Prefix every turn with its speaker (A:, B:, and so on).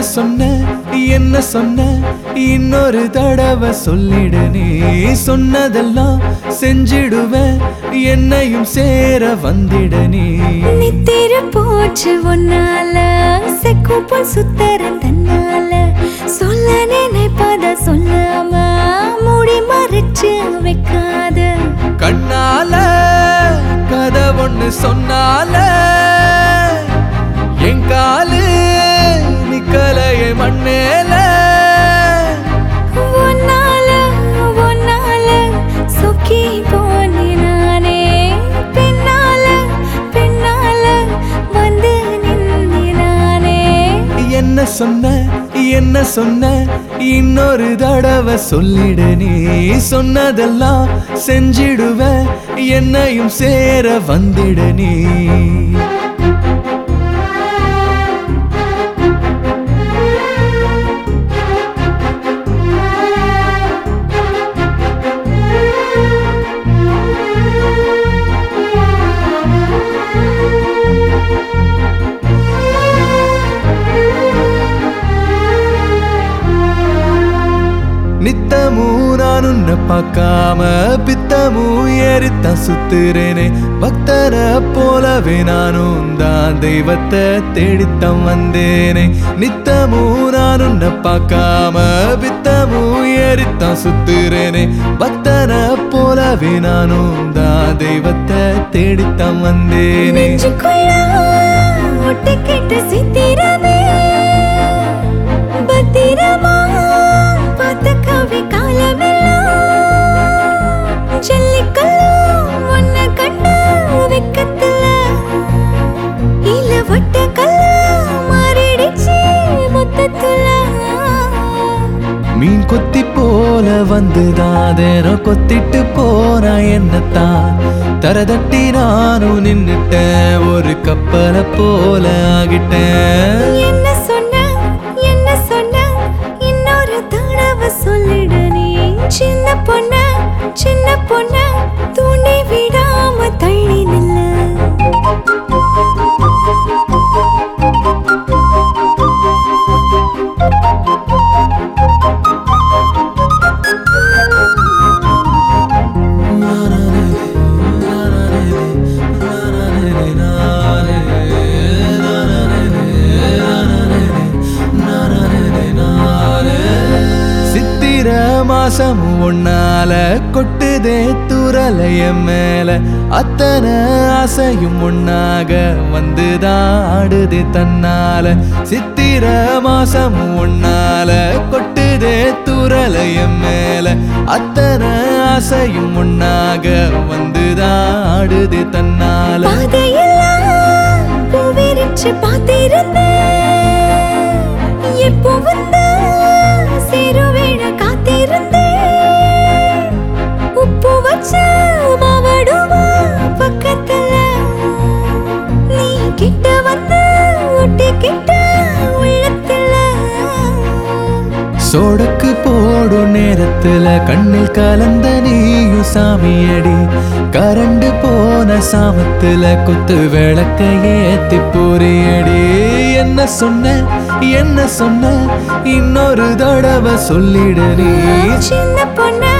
A: சொன்ன என்ன சொன்ன இன்னொரு தடவை சொல்லிடு நீ சொன்னதெல்லாம் செஞ்சிடுவேன் என்னையும் சேர வந்திட நீ
B: நித்திர போச்சு ஒன்னால செக்குப்பல் சுத்தரம் தன்னால சொல்ல நினைப்பத சொல்லாம மூடி மறைச்சு வைக்காத
A: கண்ணால கதை ஒண்ணு சொன்னால என் காலு நிக்கலைய மண்ணேல
B: ஒன்னால ஒன்னால சொக்கி போனே நானே பின்னால பின்னால வந்து நின்னே நானே
A: என்ன சொன்ன என்ன சொன்ன இன்னொரு தடவை சொல்லிடு நீ சொன்னதெல்லாம் செஞ்சிடுவேன் என்னையும் சேர வந்திட நீ நித்தமும் நான் உன்னை பார்க்காம பித்தமும் ஏறித்தான் சுத்துறேனே பக்தரை போலவே நானும் தான் தெய்வத்தை தேடித்தான் வந்தேனே நித்தமும் நான் உன்னை பார்க்காம பித்தமும் ஏறித்தான் சுத்துறேனே பக்தரை போலவே நானும் தான் தெய்வத்தை தேடித்தான் வந்தேனே
B: நெஞ்சுக்குள்ள ஒட்டிக்கிட்ட சித்திரமே பத்திரமா பார்த்த கவி காலமெல்லாம் ஜல்லிக்கல்லும் உன்னை கண்ட வெக்கத்துல இல்ல வட்ட கல்லா மாறிடுச்சு மொத்தத்துல
A: மீன் கொத்தி போல வந்துதாதேனோ கொத்திட்டு போனா என்னத்தான் தரதட்டி நானும் நின்னுட்டேன் ஒரு கப்பலை போல ஆகிட்டேன்
B: என்ன சொன்ன என்ன சொன்ன இன்னொரு தடவை சொல்லிடு நீ சின்ன பொண்ண சின்ன பொண்ண தூண்டி விடாம தள்ளி நில்லு
A: சித்திர மாசம் ஒன்னால கொட்டுதே துரலைய மேல அத்தனை ஆசையும் ஒன்னாக வந்துதான் ஆடுதே தன்னால சித்திர மாசம் ஒன்னால கொட்டுதே துரலைய மேல அத்தனை ஆசையும் ஒன்னாக வந்துதான் ஆடுதே தன்னால
B: பாதையெல்லாம் பூவிரிச்சு பார்த்திருந்தேன் எப்போ வந்தா சேருவேன காத்திருந்தேன் உப்பு வச்ச மாவடுவா பக்கத்துல நீ கிட்ட வந்து ஒட்டிக்கிட்ட உள்ளத்துல
A: சோடக்கு போடும் நேரத்துல கண்ணில் கலந்த நீயும் சாமியடி கரண்டு போன சாமத்துல குத்து விளக்க ஏத்தி பொறியடி என்ன சொன்ன என்ன சொன்ன இன்னொரு தடவை சொல்லிடு நீ
B: சின்ன பொண்ண